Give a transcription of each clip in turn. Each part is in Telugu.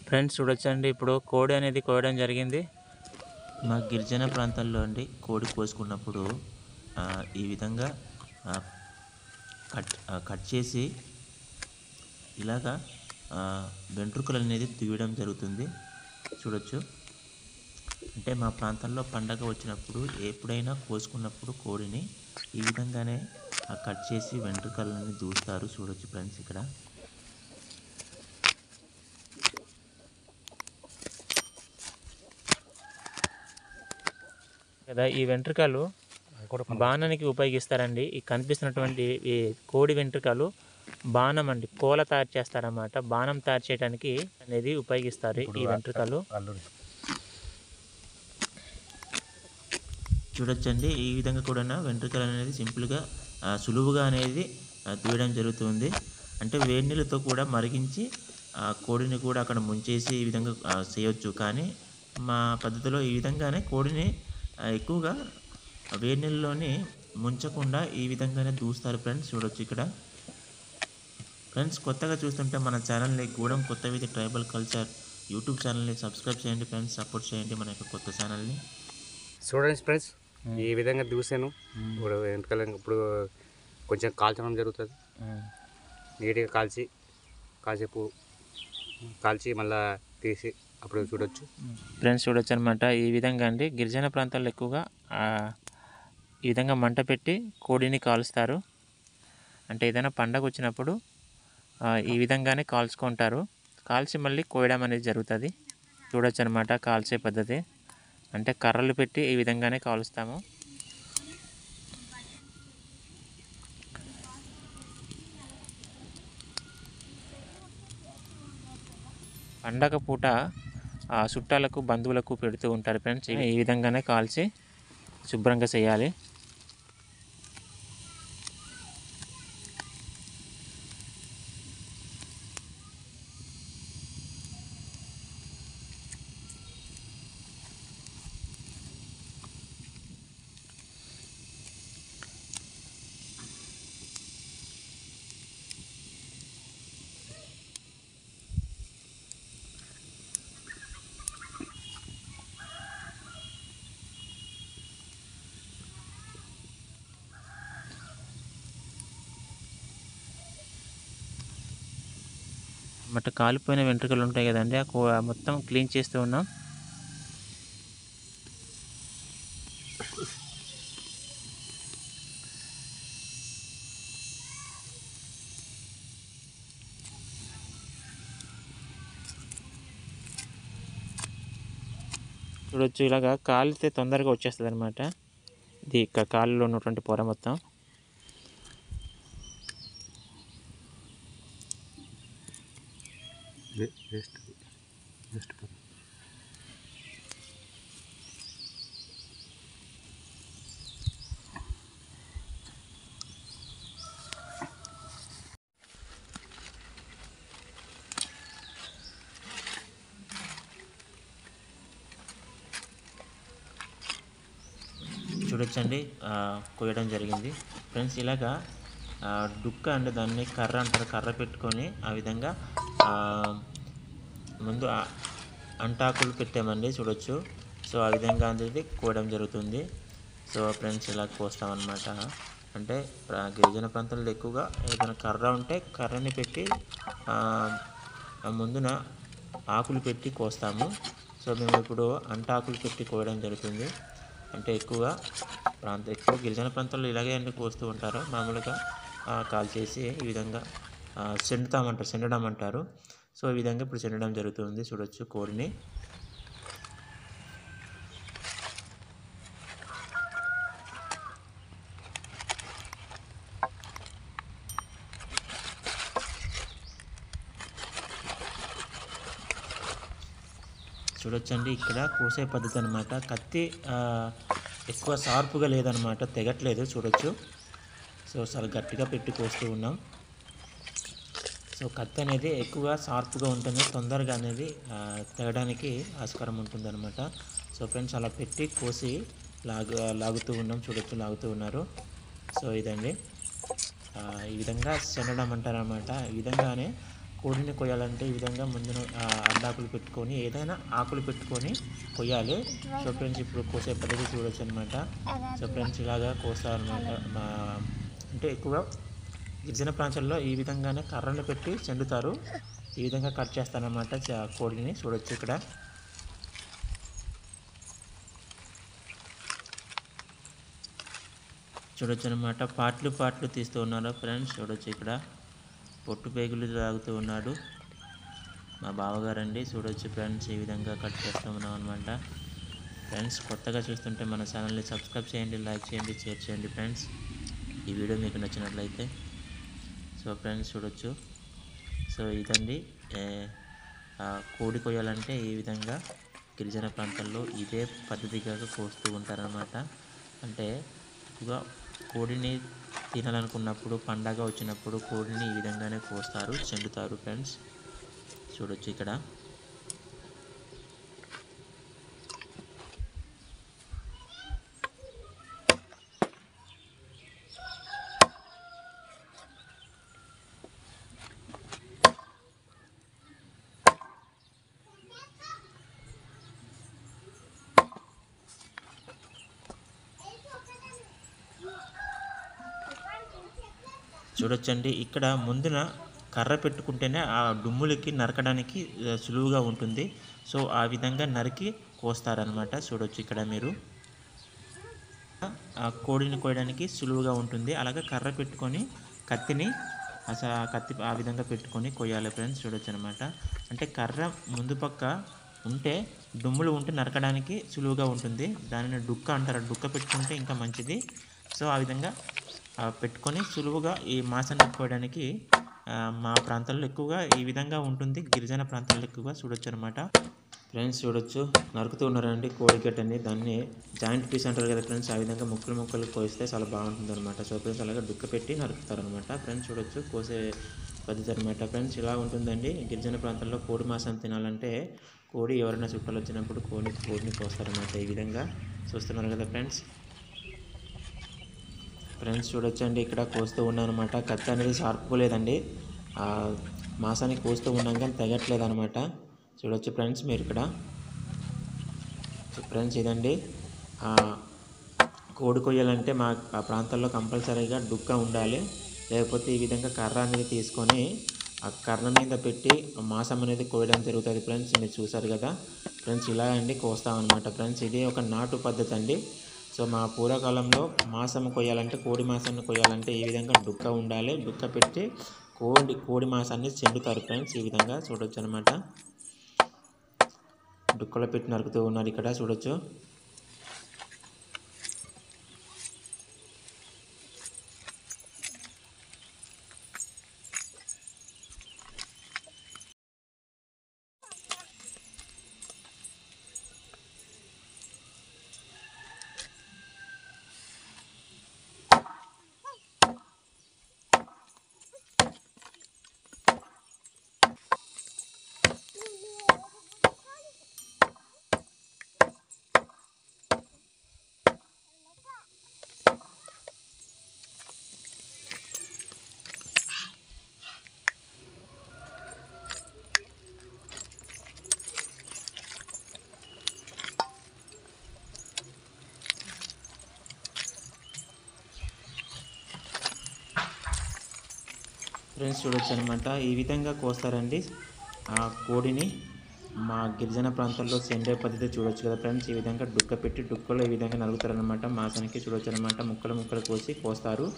ఫ్రెండ్స్ చూడొచ్చండి ఇప్పుడు కోడి అనేది కోయడం జరిగింది మా గిరిజన ప్రాంతాల్లో అండి కోడి కోసుకున్నప్పుడు ఆ, ఈ విధంగా ఆ, కట్ ఆ, కట్ చేసి ఇలాగా ఆ, వెంట్రుకలు అనేది తీయడం జరుగుతుంది చూడొచ్చు అంటే మా ప్రాంతంలో పండగ వచ్చినప్పుడు ఎప్పుడైనా కోసుకున్నప్పుడు కోడిని ఈ విధంగానే ఆ, కట్ చేసి వెంట్రుకలని దూస్తారు చూడొచ్చు ఫ్రెండ్స్ ఇక్కడ కదా ఈ వెంట్రుకలు బాణానికి ఉపయోగిస్తారండి ఈ కనిపిస్తున్నటువంటి ఈ కోడి వెంట్రుకలు బాణం అండి కోల తయారు చేస్తారన్నమాట బాణం తయారు చేయడానికి అనేది ఉపయోగిస్తారు ఈ వెంట్రుకలు చూడొచ్చండి ఈ విధంగా కూడా వెంట్రుకలు అనేది సింపుల్గా ఆ, సులువుగా అనేది ఆ, తీయడం జరుగుతుంది అంటే వేడి నీళ్ళతో కూడా మరిగించి ఆ కోడిని కూడా అక్కడ ముంచేసి ఈ విధంగా ఆ, చేయొచ్చు కానీ మా పద్ధతిలో ఈ విధంగానే కోడిని ఆ, ఎక్కువగా వేడి నీళ్ళలోని ముంచకుండా ఈ విధంగానే దూస్తారు ఫ్రెండ్స్ చూడొచ్చు ఇక్కడ ఫ్రెండ్స్ కొత్తగా చూస్తుంటే మన ఛానల్ని Gudem Kotha Veedhi tribal culture YouTube ఛానల్ని సబ్స్క్రైబ్ చేయండి ఫ్రెండ్స్ సపోర్ట్ చేయండి మన యొక్క కొత్త ఛానల్ని చూడండి ఫ్రెండ్స్ ఈ విధంగా దూసాను ఇప్పుడు వెంటకల ఇప్పుడు కొంచెం కాల్చడం జరుగుతుంది నీట్గా కాల్చి కాసేపు కాల్చి మళ్ళా తీసి అప్పుడు చూడొచ్చు ఫ్రెండ్స్ చూడొచ్చు అనమాట ఈ విధంగా అండి గిరిజన ప్రాంతాల్లో ఎక్కువగా ఆ, ఈ విధంగా మంట పెట్టి కోడిని కాలుస్తారు అంటే ఏదైనా పండగ వచ్చినప్పుడు ఆ, ఈ విధంగానే కాల్చుకుంటారు కాల్చి మళ్ళీ కోయడం అనేది జరుగుతుంది చూడొచ్చు అనమాట కాల్చే పద్ధతి అంటే కర్రలు పెట్టి ఈ విధంగానే కాలుస్తాము పండగ పూట ఆ చుట్టాలకు బంధువులకు పెడుతూ ఉంటారు ఫ్రెండ్స్ ఈ విధంగానే కాల్చి శుభ్రంగా చేయాలి మట్ట కాలిపోయిన వెంట్రుకలు ఉంటాయి కదండి ఆ కో- మొత్తం క్లీన్ చేస్తూ ఉన్నాం చూడొచ్చు ఇలాగా కాలితే తొందరగా వచ్చేస్తుంది అనమాట ఇది ఇక్కడ కాళ్ళలో ఉన్నటువంటి పొర మొత్తం వేస్ట్ వేస్ట్ చూడొచ్చండి ఆ, కోయడం జరిగింది ఫ్రెండ్స్ ఇలాగా ఆ, డుక్క అంటే దాన్ని కర్ర అంటారు కర్ర పెట్టుకొని ఆ విధంగా ఆ, ముందు ఆ- అంటాకులు పెట్టామండి చూడొచ్చు సో ఆ విధంగా అనేది కోయడం జరుగుతుంది సో ఫ్రెండ్స్ ఇలా కోస్తామన్నమాట అంటే ప్ర- గిరిజన ప్రాంతాల్లో ఎక్కువగా ఏదైనా కర్ర ఉంటే కర్రని పెట్టి ఆ, ఆ ముందున ఆకులు పెట్టి కోస్తాము సో మేము ఇప్పుడు అంటాకులు పెట్టి కోయడం జరుగుతుంది అంటే ఎక్కువగా ప్రాంత ఎక్కువ గిరిజన ప్రాంతాల్లో ఇలాగే అన్ని కోస్తూ ఉంటారు మామూలుగా ఆ, కాల్ చేసి ఈ విధంగా ఆ, సెండుతామంటారు సెండడం అంటారు సో ఈ విధంగా ఇప్పుడు సెండడం జరుగుతుంది చూడొచ్చు కోడిని చూడొచ్చండి ఇక్కడ కోసే పద్ధతి అనమాట కత్తి ఆ, ఎక్కువ షార్ప్గా లేదనమాట తెగట్లేదు చూడొచ్చు సో చాలా గట్టిగా పెట్టి కోస్తూ ఉన్నాం సో కత్తి అనేది ఎక్కువగా షార్ప్గా ఉంటుంది తొందరగా అనేది ఆ, తెగడానికి ఆస్కారం ఉంటుంది అనమాట సో ఫ్రెండ్స్ అలా పెట్టి కోసి లాగు లాగుతూ ఉన్నాం చూడొచ్చు లాగుతూ ఉన్నారు సో ఇదండి ఆ, ఈ విధంగా చెండడం అంటారనమాట ఈ విధంగానే కోడిని కొయ్యాలంటే ఈ విధంగా ముందు అడ్డాకులు పెట్టుకొని ఏదైనా ఆకులు పెట్టుకొని కొయ్యాలి సో ఫ్రెండ్స్ ఇప్పుడు కోసే పద్ధతి చూడొచ్చు అనమాట సో ఫ్రెండ్స్ ఇలాగా కోస్తారు అనమాట అంటే ఎక్కువగా గిరిజన ప్రాంతాల్లో ఈ విధంగానే కర్రలు పెట్టి చెండుతారు ఈ విధంగా కట్ చేస్తారనమాట చ- కోడిని చూడొచ్చు ఇక్కడ చూడొచ్చు అనమాట పాటలు పాటలు తీస్తూ ఉన్నారు ఫ్రెండ్స్ చూడొచ్చు ఇక్కడ పొట్టు పేగులు తాగుతూ ఉన్నాడు మా బావగారండి చూడొచ్చు ఫ్రెండ్స్ ఈ విధంగా కట్ చేస్తూ ఉన్నాం అనమాట ఫ్రెండ్స్ కొత్తగా చూస్తుంటే మన ఛానల్ని సబ్స్క్రైబ్ చేయండి లైక్ చేయండి షేర్ చేయండి ఫ్రెండ్స్ ఈ వీడియో మీకు నచ్చినట్లయితే సో ఫ్రెండ్స్ చూడొచ్చు సో ఇదండి ఏ, ఆ, కోడి కొయ్యాలంటే ఈ విధంగా గిరిజన ప్రాంతాల్లో ఇదే పద్ధతిగా కోస్తూ ఉంటారనమాట అంటే ఎక్కువగా కోడిని తినాలనుకున్నప్పుడు పండగ వచ్చినప్పుడు కోడిని ఈ విధంగానే కోస్తారు చెండుతారు ఫ్రెండ్స్ చూడొచ్చు ఇక్కడ చూడొచ్చండి ఇక్కడ ముందున కర్ర పెట్టుకుంటేనే ఆ డుమ్ములకి నరకడానికి ఆ, సులువుగా ఉంటుంది సో ఆ విధంగా నరికి కోస్తారనమాట చూడొచ్చు ఇక్కడ మీరు ఆ కోడిని కోయడానికి సులువుగా ఉంటుంది అలాగే కర్ర పెట్టుకొని కత్తిని అసలు ఆ కత్తి ఆ విధంగా పెట్టుకొని కొయ్యాలి ఫ్రెండ్స్ చూడొచ్చు అనమాట అంటే కర్ర ముందు పక్క ఉంటే డుమ్ములు ఉంటే నరకడానికి సులువుగా ఉంటుంది దానిని డుక్క అంటారు డుక్క పెట్టుకుంటే ఇంకా మంచిది సో ఆ విధంగా ఆ, పెట్టుకొని సులువుగా ఈ మాసాన్ని కోయడానికి ఆ, మా ప్రాంతాల్లో ఎక్కువగా ఈ విధంగా ఉంటుంది గిరిజన ప్రాంతాల్లో ఎక్కువగా చూడొచ్చు అనమాట ఫ్రెండ్స్ చూడొచ్చు నరుకుతూ ఉన్నారండి కోడిగట్టని దాన్ని జాయింట్ పీస్ అంటారు కదా ఫ్రెండ్స్ ఆ విధంగా ముక్కలు ముక్కలు కోస్తే చాలా బాగుంటుంది అనమాట సో ఫ్రెండ్స్ అలాగే డుక్క పెట్టి నరుకుతారు అనమాట ఫ్రెండ్స్ చూడొచ్చు కోసే పద్ధతి అనమాట ఫ్రెండ్స్ ఇలా ఉంటుందండి గిరిజన ప్రాంతాల్లో కోడి మాంసం తినాలంటే కోడి ఎవరైనా చుట్టాలు వచ్చినప్పుడు కోడి కోడిని కోస్తారనమాట ఈ విధంగా చూస్తున్నారు కదా ఫ్రెండ్స్ ఫ్రెండ్స్ చూడొచ్చండి ఇక్కడ కోస్తూ ఉన్నాను అనమాట కత్తి అనేది సార్పుకోలేదండి ఆ మాసాన్ని కోస్తూ ఉన్నాం కానీ తెగట్లేదు అనమాట చూడొచ్చు ఫ్రెండ్స్ మీరు ఇక్కడ ఫ్రెండ్స్ ఇదండి ఆ, కోడి కొయ్యాలంటే మా ఆ ప్రాంతాల్లో కంపల్సరీగా డుక్క ఉండాలి లేకపోతే ఈ విధంగా కర్ర అనేది తీసుకొని ఆ కర్ర మీద పెట్టి మాసం అనేది కోయడం జరుగుతుంది ఫ్రెండ్స్ మీరు చూసారు కదా ఫ్రెండ్స్ ఇలా అండి కోస్తామన్నమాట ఫ్రెండ్స్ ఇది ఒక నాటు పద్ధతి అండి సో మా పూర్వకాలంలో మాసం కొయ్యాలంటే కోడి మాసాన్ని కొయ్యాలంటే ఈ విధంగా డుక్క ఉండాలి డుక్క పెట్టి కోడి కోడి మాసాన్ని చెండుతారు ఫ్రెండ్స్ ఈ విధంగా చూడొచ్చు అనమాట డుక్కలో పెట్టి నరుకుతూ ఉన్నారు ఇక్కడ చూడొచ్చు ఫ్రెండ్స్ చూడొచ్చు అనమాట ఈ విధంగా కోస్తారండి ఆ కోడిని మా గిరిజన ప్రాంతాల్లో సెండే పద్ధతి చూడొచ్చు కదా ఫ్రెండ్స్ ఈ విధంగా డుక్క పెట్టి డుక్కలో ఈ విధంగా నలుగుతారనమాట మాసానికి చూడొచ్చు అనమాట ముక్కలు ముక్కలు కోసి కోస్తారు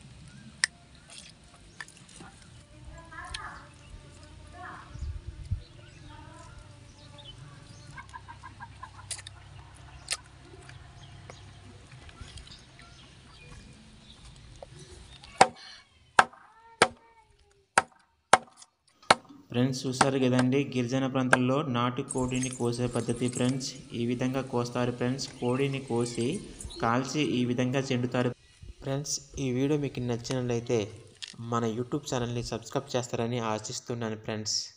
ఫ్రెండ్స్ చూసారు కదండి గిరిజన ప్రాంతాల్లో నాటు కోడిని కోసే పద్ధతి ఫ్రెండ్స్ ఈ విధంగా కోస్తారు ఫ్రెండ్స్ కోడిని కోసి కాల్చి ఈ విధంగా చెండుతారు ఫ్రెండ్స్ ఈ వీడియో మీకు నచ్చినట్లయితే మన యూట్యూబ్ ఛానల్ని సబ్స్క్రైబ్ చేస్తారని ఆశిస్తున్నాను ఫ్రెండ్స్